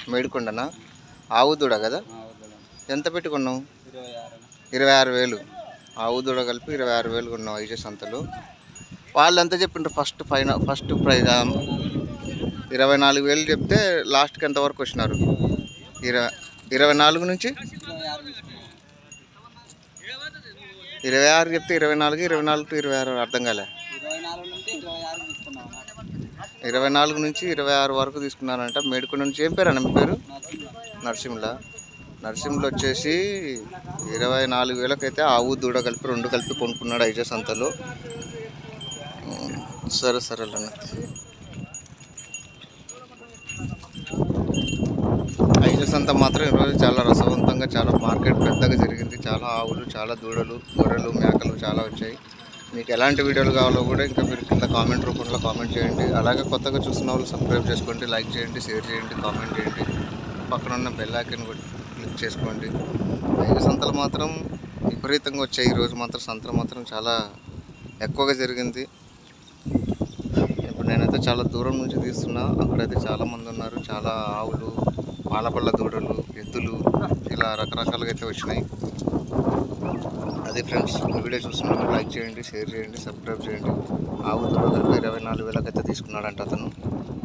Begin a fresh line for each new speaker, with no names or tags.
మేడికొండనా ఆవు దూడ కదా ఎంత పెట్టుకున్నావు
ఇరవై ఆరు
ఇరవై ఆరు వేలు ఆవు దూడ కలిపి ఇరవై ఆరు వేలు కొన్నావు ఐజే సంతలు వాళ్ళు ఎంత చెప్పిండ్రు ఫస్ట్ ఫైన ఫస్ట్ ప్రైజ్ ఇరవై నాలుగు వేలు చెప్తే లాస్ట్కి ఎంత వరకు వచ్చినారు ఇరవై ఇరవై నాలుగు నుంచి
ఇరవై ఆరు తీసుకున్నాం
ఇరవై ఆరు చెప్తే ఇరవై నాలుగు ఇరవై నాలుగు టు ఇరవై ఆరు అర్థం కాలే
ఇరవై నాలుగు నుండి ఇరవై ఆరు తీసుకున్నాం
ఇరవై నాలుగు నుంచి ఇరవై ఆరు వరకు తీసుకున్నారంట మేడుకొండ నుంచి ఏం పేరు అన్న మీ పేరు
నచ్చింది
నరసింహుల నరసింహులు వచ్చేసి ఇరవై నాలుగు వేలకైతే ఆవు దూడ కలిపి రెండు కలిపి కొనుక్కున్నాడు ఐజే సంతలో ఉమ్, సరే సరే అన్న ఐజే సంత మాత్రం ఈరోజు చాలా రసవంతంగా చాలా మార్కెట్ పెద్దగా జరిగింది చాలా ఆవులు చాలా దూడలు గొర్రెలు మేకలు చాలా వచ్చాయి మీకు ఎలాంటి వీడియోలు కావాలో కూడా ఇంకా మీరు కింద కామెంట్ రూపంలో కామెంట్ చేయండి అలాగే కొత్తగా చూస్తున్న వాళ్ళు సబ్స్క్రైబ్ చేసుకోండి లైక్ చేయండి షేర్ చేయండి కామెంట్ చేయండి పక్కన ఉన్న బెల్ ఐకాన్ కూడా క్లిక్ చేసుకోండి ఐదు సంతలు మాత్రం విపరీతంగా వచ్చాయి ఈరోజు మాత్రం సంతలు మాత్రం చాలా ఎక్కువగా జరిగింది ఇప్పుడు నేనైతే చాలా దూరం నుంచి తీస్తున్నా అక్కడైతే చాలా మంది ఉన్నారు చాలా ఆవులు పాలపళ్ళ దూడలు ఎద్దులు ఇలా రకరకాలుగా అయితే వచ్చినాయి అదే ఫ్రెండ్స్ ఈ వీడియో చూస్తున్నారు లైక్ చేయండి షేర్ చేయండి సబ్స్క్రైబ్ చేయండి ఆవు దూడ కలిపి ఇరవై నాలుగు వేలకైతే తీసుకున్నాడంట అతను